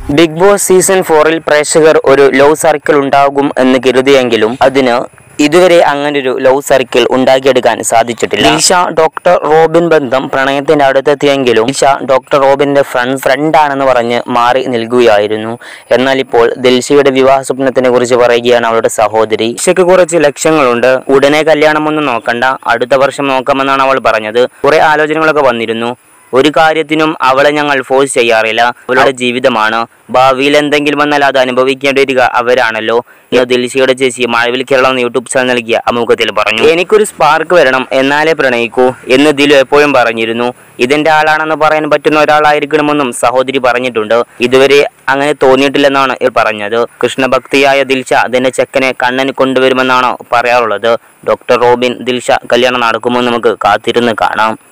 big boss season ഫോറിൽ പ്രേക്ഷകർ ഒരു ലവ് സർക്കിൾ ഉണ്ടാകും എന്ന് കരുതിയെങ്കിലും അതിന് ഇതുവരെ അങ്ങനൊരു ലവ് സർക്കിൾ ഉണ്ടാക്കിയെടുക്കാൻ സാധിച്ചിട്ടില്ല ദിൽഷ ഡോക്ടർ റോബിൻ ബന്ധം പ്രണയത്തിന്റെ അടുത്തെത്തിയെങ്കിലും ദിൽഷ ഡോക്ടർ റോബിന്റെ ഫ്രണ്ട് ഫ്രണ്ടാണെന്ന് പറഞ്ഞ് മാറി നിൽക്കുകയായിരുന്നു എന്നാൽ ഇപ്പോൾ ദിൽഷയുടെ വിവാഹ സ്വപ്നത്തിനെ കുറിച്ച് പറയുകയാണ് അവളുടെ സഹോദരി ദിൽഷയ്ക്ക് കുറച്ച് ലക്ഷ്യങ്ങളുണ്ട് ഉടനെ കല്യാണമൊന്നും നോക്കണ്ട അടുത്ത വർഷം നോക്കാമെന്നാണ് അവൾ പറഞ്ഞത് കുറെ ആലോചനകളൊക്കെ വന്നിരുന്നു ഒരു കാര്യത്തിനും അവളെ ഞങ്ങൾ ഫോഴ്സ് ചെയ്യാറില്ല അവളുടെ ജീവിതമാണ് ഭാവിയിൽ എന്തെങ്കിലും വന്നാൽ അത് അനുഭവിക്കേണ്ടി വരിക അവരാണല്ലോ എന്ന് ദിൽഷയുടെ ചേച്ചി മാഴവിൽ കേരളം എന്ന യൂട്യൂബ് ചാനൽ നൽകിയ അമുഖത്തിൽ പറഞ്ഞു എനിക്കൊരു സ്പാർക്ക് വരണം എന്നാലേ പ്രണയിക്കൂ എന്ന് ദിലു എപ്പോഴും പറഞ്ഞിരുന്നു ഇതിന്റെ ആളാണെന്ന് പറയാൻ പറ്റുന്ന ഒരാളായിരിക്കണമെന്നും സഹോദരി പറഞ്ഞിട്ടുണ്ട് ഇതുവരെ അങ്ങനെ തോന്നിയിട്ടില്ലെന്നാണ് ഇവർ പറഞ്ഞത് കൃഷ്ണഭക്തിയായ ദിൽഷ അതിന്റെ ചെക്കനെ കണ്ണന് കൊണ്ടുവരുമെന്നാണ് പറയാറുള്ളത് ഡോക്ടർ റോബിൻ ദിൽഷ കല്യാണം നടക്കുമോ എന്ന് നമുക്ക് കാത്തിരുന്ന് കാണാം